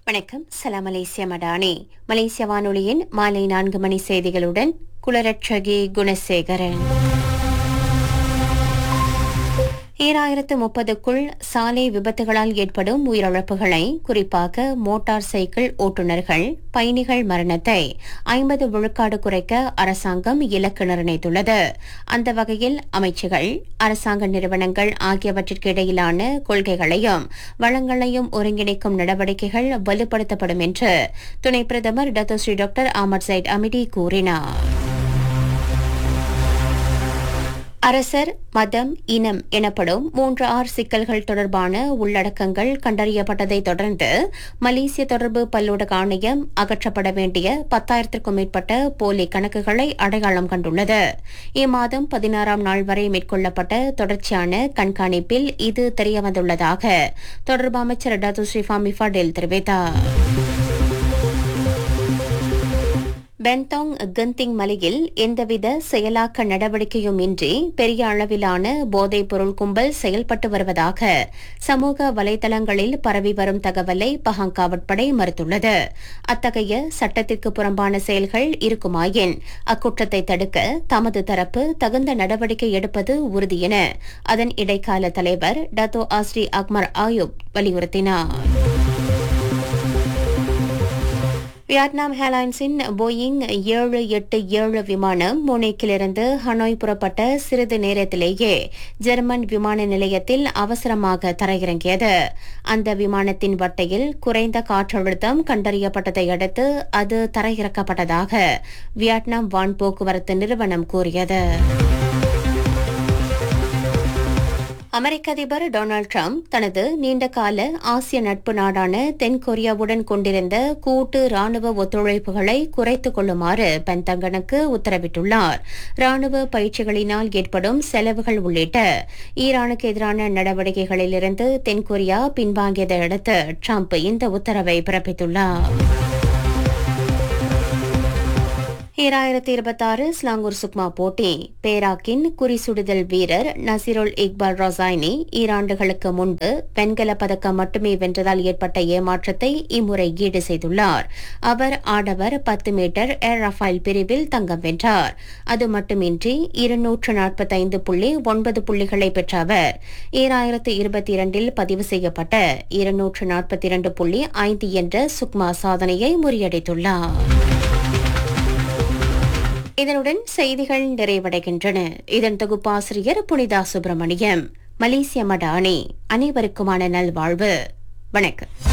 வணக்கம் சலாம் மலேசிய மடானி மலேசிய வானொலியின் மாலை நான்கு மணி செய்திகளுடன் குலரட்சகி குணசேகரன் ஈராயிரத்து முப்பதுக்குள் சாலை விபத்துகளால் ஏற்படும் உயிரிழப்புகளை குறிப்பாக மோட்டார் சைக்கிள் ஓட்டுநர்கள் பயணிகள் மரணத்தை ஐம்பது விழுக்காடு குறைக்க அரசாங்கம் இலக்கு நிர்ணயித்துள்ளது அந்த வகையில் அமைச்சுகள் அரசாங்க நிறுவனங்கள் ஆகியவற்றிற்கு இடையிலான கொள்கைகளையும் வளங்களையும் ஒருங்கிணைக்கும் நடவடிக்கைகள் வலுப்படுத்தப்படும் என்று துணை பிரதமர் Dato Sri doctor Ahmad Zahid Hamidi கூறினார் அரசர் மதம் இனம் எனப்படும் மூன்று ஆறு சிக்கல்கள் தொடர்பான உள்ளடக்கங்கள் கண்டறியப்பட்டதை தொடர்ந்து மலேசிய தொடர்பு பல்லூடக ஆணையம் அகற்றப்பட வேண்டிய பத்தாயிரத்திற்கும் மேற்பட்ட போலி கணக்குகளை அடையாளம் கண்டுள்ளது இம்மாதம் பதினாறாம் நாள் வரை மேற்கொள்ளப்பட்ட தொடர்ச்சியான கண்காணிப்பில் இது தெரியவந்துள்ளதாக தொடர்பு அமைச்சர் டாத்து ஸ்ரீஃபாமி ஃபடேல் தெரிவித்தார் பென்தாங் கந்திங் மலையில் எந்தவித செயலாக்க நடவடிக்கையும் இன்றி பெரிய அளவிலான போதைப் பொருள் கும்பல் செயல்பட்டு வருவதாக சமூக வலைதளங்களில் பரவி வரும் தகவலை பஹாங்காவட்படை மறுத்துள்ளது அத்தகைய சட்டத்திற்கு புறம்பான செயல்கள் இருக்குமாயின் அக்குற்றத்தை தடுக்க தமது தரப்பு தகுந்த நடவடிக்கை எடுப்பது உறுதி என அதன் இடைக்கால தலைவர் டத்தோ ஆஸ்ரி அக்மர் ஆயுப் வலியுறுத்தினார் வியட்நாம் ஏர்லைன்ஸின் போயிங் ஏழு எட்டு ஏழு விமானம் முனைக்கிலிருந்து ஹனோய் புறப்பட்ட சிறிது நேரத்திலேயே ஜெர்மன் விமான நிலையத்தில் அவசரமாக தரையிறங்கியது அந்த விமானத்தின் வட்டையில் குறைந்த காற்றழுத்தம் கண்டறியப்பட்டதை அடுத்து அது தரையிறக்கப்பட்டதாக வியட்நாம் வான் போக்குவரத்து நிறுவனம் கூறியது அமெரிக்க அதிபர் டொனால்டு ட்ரம்ப் தனது நீண்டகால ஆசிய நட்பு நாடான தென்கொரியாவுடன் கொண்டிருந்த கூட்டு ராணுவ ஒத்துழைப்புகளை குறைத்துக் கொள்ளுமாறு பென்தங்கனுக்கு உத்தரவிட்டுள்ளார் ராணுவ பயிற்சிகளினால் ஏற்படும் செலவுகள் உள்ளிட்ட ஈரானுக்கு எதிரான நடவடிக்கைகளிலிருந்து தென்கொரியா பின்வாங்கியதை அடுத்து ட்ரம்ப் இந்த உத்தரவை பிறப்பித்துள்ளார் ஈராயிரத்தி இருபத்தாறு ஸ்லாங்கூர் சுக்மா போட்டி பேராக்கின் குறிசுடுதல் வீரர் நசிருல் இக்பால் ரொசாய்னி ஈராண்டுகளுக்கு முன்பு வெண்கல பதக்கம் மட்டுமே வென்றதால் ஏற்பட்ட ஏமாற்றத்தை இம்முறை ஈடு செய்துள்ளார் அவர் ஆடவர் பத்து மீட்டர் ஏர் ரஃபைல் பிரிவில் தங்கம் வென்றார் அது மட்டுமின்றி இருநூற்று நாற்பத்தைந்து புள்ளி ஒன்பது புள்ளிகளை பெற்ற அவர் ஈராயிரத்து இருபத்தி இரண்டில் பதிவு செய்யப்பட்ட இருநூற்று நாற்பத்தி இரண்டு புள்ளி ஐந்து என்ற சுக்மா சாதனையை முறியடித்துள்ளார் இதனுடன் செய்திகள் நிறைவடைகின்றன இதன் தொகுப்பாசிரியர் புனிதா சுப்பிரமணியம் மலேசிய மடானி அனைவருக்குமான நல்வாழ்வு வணக்கம்